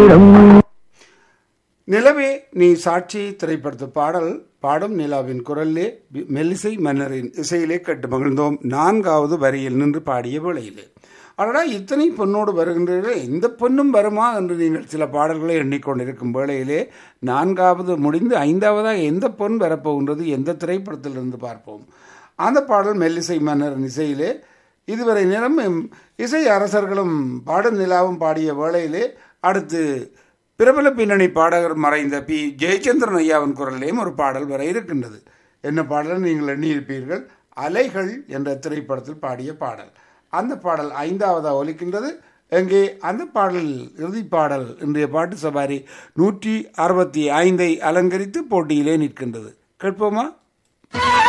நேரம் நிலவே நீ சாட்சி திரைப்படத்து பாடல் பாடும் நிலாவின் குரலிலே வி- மெல்லிசை மன்னரின் இசையிலே கட்டு மகிழ்ந்தோம் நான்காவது வரியில் நின்று பாடிய வேளையிலே அடடா இத்தனை பொண்ணோடு வருகின்றீர்களே இந்த பொண்ணும் வருமா என்று நீங்கள் சில பாடல்களை எண்ணிக்கொண்டிருக்கும் வேளையிலே நான்காவது முடிந்து ஐந்தாவதாக எந்த பொன் வரப்போகின்றது எந்த திரைப்படத்திலிருந்து பார்ப்போம் அந்த பாடல் மெல்லிசை மன்னரின் இசையிலே இதுவரை நேரம் எம் இசை அரசர்களும் பாடும் நிலாவும் பாடிய வேளையிலே அடுத்து பிரபல பின்னணி பாடகர் மறைந்த பி ஜெயச்சந்திரன் ஐயாவின் குரலிலேயும் ஒரு பாடல் வர இருக்கின்றது என்ன பாடல் நீங்கள் எண்ணியிருப்பீர்கள் அலைகள் என்ற திரைப்படத்தில் பாடிய பாடல் அந்த பாடல் ஐந்தாவதாக ஒலிக்கின்றது எங்கே அந்த பாடல் இறுதி பாடல் இன்றைய பாட்டு சவாரி நூற்றி அறுபத்தி ஐந்தை அலங்கரித்து போட்டியிலே நிற்கின்றது கேட்போமா